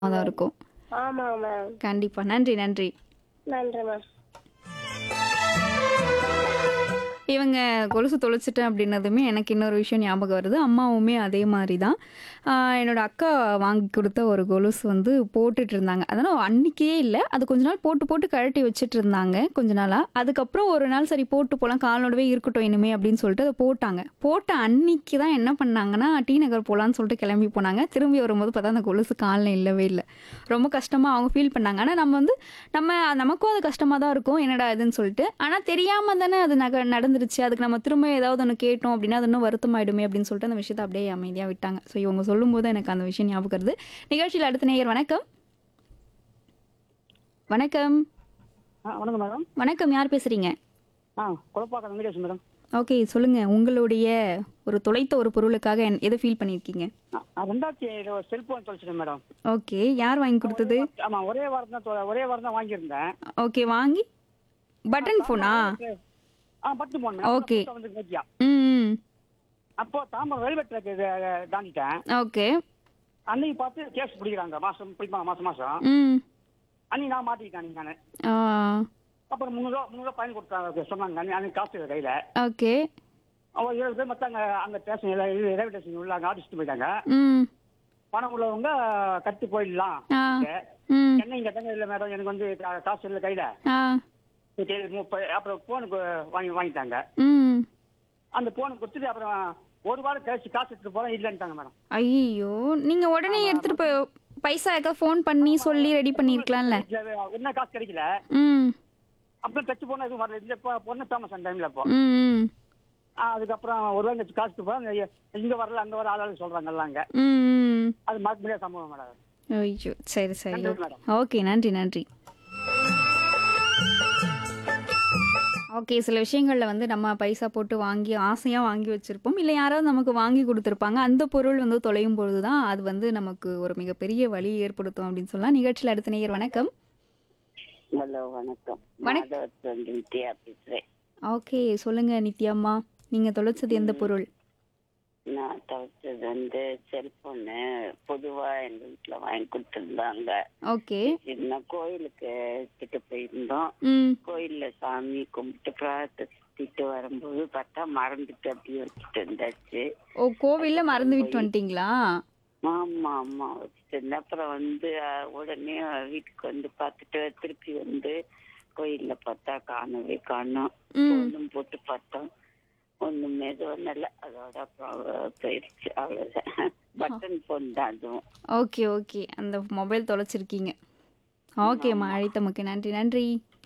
தான் இருக்கும் ஆமாம் மேம் கண்டிப்பா நன்றி நன்றி நன்றி மேம் இவங்க கொலுசு தொலைச்சிட்டேன் அப்படின்னதுமே எனக்கு இன்னொரு விஷயம் ஞாபகம் வருது அம்மாவுமே அதே மாதிரி தான் ஆஹ் என்னோட அக்கா வாங்கி கொடுத்த ஒரு கொலுசு வந்து போட்டுட்டு இருந்தாங்க அதனால் அன்னைக்கே இல்லை அது கொஞ்ச நாள் போட்டு போட்டு கழட்டி வச்சுட்டு இருந்தாங்க கொஞ்ச நாளாக அதுக்கப்புறம் ஒரு நாள் சரி போட்டு போகலாம் காலோடவே இருக்கட்டும் இனிமே அப்படின்னு சொல்லிட்டு அதை போட்டாங்க போட்ட அன்னைக்கு தான் என்ன பண்ணாங்கன்னா டி நகர் போகலான்னு சொல்லிட்டு கிளம்பி போனாங்க திரும்பி வரும்போது பார்த்தா அந்த கொலுசு காலில் இல்லவே இல்லை ரொம்ப கஷ்டமாக அவங்க ஃபீல் பண்ணாங்க ஆனால் நம்ம வந்து நம்ம நமக்கும் அது கஷ்டமாக தான் இருக்கும் என்னடா இதுன்னு சொல்லிட்டு ஆனால் தெரியாமல் தானே அது நக நடந்துருச்சு அதுக்கு நம்ம திரும்ப ஏதாவது ஒன்று கேட்டோம் அப்படின்னா அது இன்னும் வருத்தமாயிடுமே அப்படின்னு சொல்லிட்டு அந்த விஷயத்தை அப்படியே அமைதியாக விட்டாங்க ஸோ இவங்க சொல்லும்போது எனக்கு அந்த விஷயம் ஞாபகம் வருது நிகழ்ச்சியில் அடுத்த நேயர் வணக்கம் வணக்கம் ஆ வணக்கம் மேடம் வணக்கம் யார் பேசுறீங்க ஆ குழப்பாக்கம் வெங்கடேஷ் மேடம் ஓகே சொல்லுங்க உங்களுடைய ஒரு தொலைத்த ஒரு பொருளுக்காக என்- எதை ஃபீல் பண்ணியிருக்கீங்க ஆ, ஆ, ரெண்டாயிரத்தி ஏழு ஒரு செல்போன் தொலைச்சிட்டேன் மேடம் ஓகே யார் வாங்கி கொடுத்தது ஆமாம் ஒரே வாரம் தான் தொ- ஒரே வாரம் தான் வாங்கியிருந்தேன் ஓகே வாங்கி பட்டன் ஃபோனா ஆ பட்டு போன் Okay. வந்து நோக்கியா ம் அப்போ தாம்பரம் ரயில்வே ட்ராக் தாண்டிட்டேன் ஓகே அன்னைக்கு பார்த்து கேஸ் பிடிக்கிறாங்க மாசம் பிடிப்பாங்க மாசம் மாசம் ம் அன்னைக்கு நான் மாட்டிக்கிட்டேன் நான் ஆ அப்புறம் முந்நூறுவா முந்நூறுவா பயன் கொடுத்தாங்க சொன்னாங்க அன்னைக்கு அன்னைக்கு காசு இல்லை கையில ஓகே அவங்க இருபது பேர் மொத்தம் அங்கே அங்கே ஸ்டேஷன் ரயில்வே ஸ்டேஷன் உள்ள அங்கே அடிச்சுட்டு போயிட்டாங்க ம் பணம் உள்ளவங்க கட்டி போயிடலாம் ஆ ம் என்ன இங்கே தாங்க இல்லை மேடம் எனக்கு வந்து கா- காசு இல்லை கையில ஆ சரி, முப்பது அப்புறம் போனுக்கு வாங்கி வாங்கிட்டாங்க ம் அந்த போனை கொடுத்துட்டு அப்புறம் ஒரு வாரம் கழிச்சு காசு எடுத்துட்டு போறேன் இல்லைன்ட்டாங்க மேடம் ஐயோ நீங்க உடனே எடுத்துட்டு போய் பைசா ஏதாவது ஃபோன் பண்ணி சொல்லி ரெடி பண்ணிருக்கலாம்ல இதுல என்ன காசு கிடைக்கல ம் அப்புறம் தச்சு போனா எதுவும் வரல இந்த பொ- பொண்ணு ஃபேமஸ் அந்த டைம்ல இப்போ ம் ம் ஆ, அதுக்கப்புறம் ஒரு வாரம் கழிச்சு காசு போறேன் இங்க வரல அங்க வர ஆளாளு சொல்றாங்க எல்லாம் அங்க ம் ம் அது மறக்க முடியாத சம்பவம் மேடம் ஐயோ சரி சரி நன்றி மேடம். ஓகே நன்றி நன்றி ஓகே சில விஷயங்களில் வந்து நம்ம பைசா போட்டு வாங்கி ஆசையாக வாங்கி வச்சுருப்போம் இல்லை யாராவது நமக்கு வாங்கி கொடுத்துருப்பாங்க அந்த பொருள் வந்து தொலையும் பொழுது தான் அது வந்து நமக்கு ஒரு மிகப்பெரிய வழி ஏற்படுத்தும் அப்படின்னு சொல்லலாம் நிகழ்ச்சியில் அடுத்த நேயர் வணக்கம் ஹலோ வணக்கம் வணக்- மாதவத்திலிருந்து வித்யா பேசுறேன் ஓகே சொல்லுங்கள் நித்யாம்மா நீங்கள் தொலைச்சது எந்த பொருள் நான் துவைச்சது வந்து செல்போனு பொதுவா எங்க வீட்டுல வாங்கி கொடுத்துருந்தாங்க ஓகே சின்ன கோயிலுக்கு கிட்ட போயிருந்தோம் ம் கோயில்ல சாமி கும்பிட்டு பிரார்த்திட்டு வரும்போது பார்த்தா மறந்துட்டு அப்படியே வச்சுட்டு இருந்தாச்சு ஓ கோவிலில் மறந்து விட்டு வந்துட்டீங்களா ஆமா ஆமா வச்சுட்டு இருந்தேன் அப்புறம் வந்து அஹ், உடனே வீட்டுக்கு வந்து பார்த்துட்டு திருப்பி வந்து கோயில்ல பார்த்தா காணவே காணோம் ம் ஒன்றும் போட்டு பார்த்தோம் ஒண்ணுமே எதுவும் இல்லை அதோட அப்புறம் போயிடுச்சு அவ்வளவுதான் பட்டன் போன் தான் அதுவும் ஓகே ஓகே அந்த மொபைல் தொலைச்சிருக்கீங்க ஓகேம்மா அழைத்தமக்கு நன்றி நன்றி